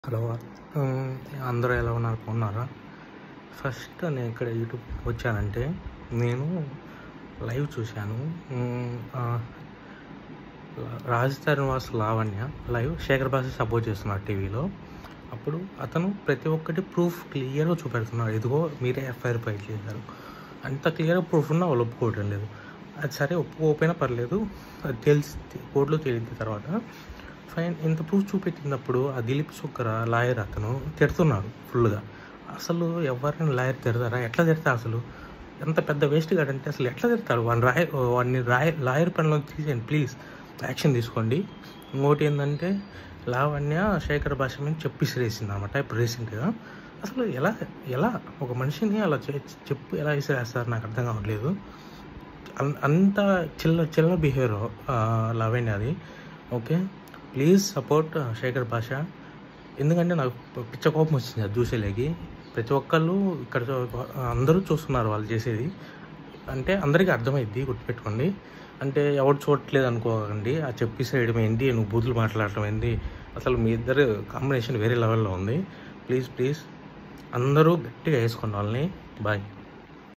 hello ఉమ్, అందరూ ఎలా ఉన్నారు బాగున్నారా ఫస్ట్ నేను ఇక్కడ యూట్యూబ్ వచ్చానంటే నేను లైవ్ చూశాను ఉమ్, ఆ, రాజధాని వాస్ లావణ్య లైవ్ శేఖర్ భాష సపోర్ట్ చేస్తున్నారు టీవీలో అప్పుడు అతను ప్రతి ఒక్కటి ప్రూఫ్ క్లియర్గా చూపెడుతున్నారు ఇదిగో మీరే ఎఫ్ఐఆర్ ఫైల్ చేశారు అంత క్లియర్గా ప్రూఫ్ ఉన్నా వాళ్ళు ఒప్పుకోవటం లేదు అది సరే ఒప్పుకోకపోయినా పర్లేదు అది తెలిసి కోర్టులో తేలిన తర్వాత ఫైన్ ఇంత ప్రూఫ్ చూపెట్టినప్పుడు ఆ దిలీప్ సుక్కర లాయర్ అతను తిడుతున్నాడు ఫుల్గా అసలు ఎవరిని లాయర్ తిడతారా ఎట్లా తిడతారు అసలు ఎంత పెద్ద వేస్ట్ కాడంటే అసలు ఎట్లా తిడతారు వాడిని రాయ వాడిని రాయ లాయర్ పనిలో తీసేయండి ప్లీజ్ యాక్షన్ తీసుకోండి ఇంకోటి ఏంటంటే లావణ్య శేఖర్ భాష మీద చెప్పిసిరేసింది అనమాట ఇప్పుడు రీసెంట్గా అసలు ఎలా ఎలా ఒక మనిషిని అలా చే- చెప్పు ఎలా విసిరేస్తారు నాకు అర్థం కావట్లేదు అన్- అంత చిల్ల చిల్ల బిహేవియర్ లావణ్య అది ఓకే ప్లీజ్ సపోర్ట్ శేఖర్ భాష ఎందుకంటే నాకు ప- పిచ్చ కోపం వచ్చింది అది చూసేలేకి ప్రతి ఒక్కళ్ళు ఇక్కడ చూ- అందరూ చూస్తున్నారు వాళ్ళు చేసేది అంటే అందరికీ అర్థమైద్ది గుర్తుపెట్టుకోండి అంటే ఎవరు చూడట్లేదు అనుకోకండి ఆ చెప్పేసేయడం ఏంటి నువ్వు బూతులు మాట్లాడటం ఏంటి అసలు మీ ఇద్దరు కాంబినేషన్ వేరే లెవెల్లో ఉంది ప్లీజ్ ప్లీజ్ అందరూ గట్టిగా వేసుకోండి వాళ్ళని బాయ్